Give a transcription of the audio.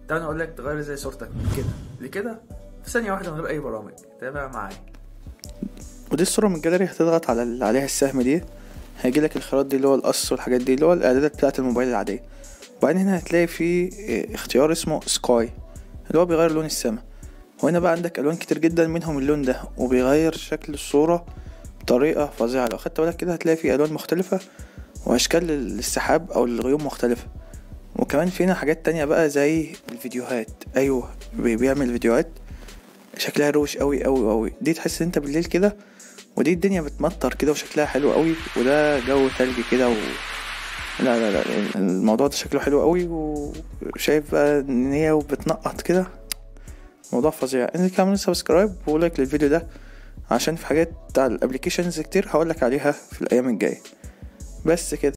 تعالى اقول لك تغير ازاي صورتك من كده لكده في ثانيه واحده من غير اي برامج تابع معايا ودي الصورة من الجاليري هتضغط على اللي عليها السهم دي هيجيلك الخيارات دي اللي هو القص والحاجات دي اللي هو الاعدادات بتاعة الموبايل العادية وبعدين هنا هتلاقي في اه، اختيار اسمه سكاي اللي هو بيغير لون السما وهنا بقى عندك الوان كتير جدا منهم اللون ده وبيغير شكل الصورة بطريقة فظيعة لو خدت بالك كده هتلاقي في الوان مختلفة واشكال السحاب او الغيوم مختلفة وكمان فينا حاجات تانية بقى زي الفيديوهات ايوه بي- بيعمل فيديوهات شكلها روش قوي قوي قوي دي تحس ان انت بالليل كده ودي الدنيا بتمطر كده وشكلها حلو قوي وده جو تلجي كده و... لا لا لا الموضوع ده شكله حلو قوي وشايف بقى ان هي وبتنقط كده موضوع فظيع انزل كده اعمل سبسكرايب ولايك للفيديو ده عشان في حاجات بتاع الابليكيشنز كتير هقولك عليها في الايام الجايه بس كده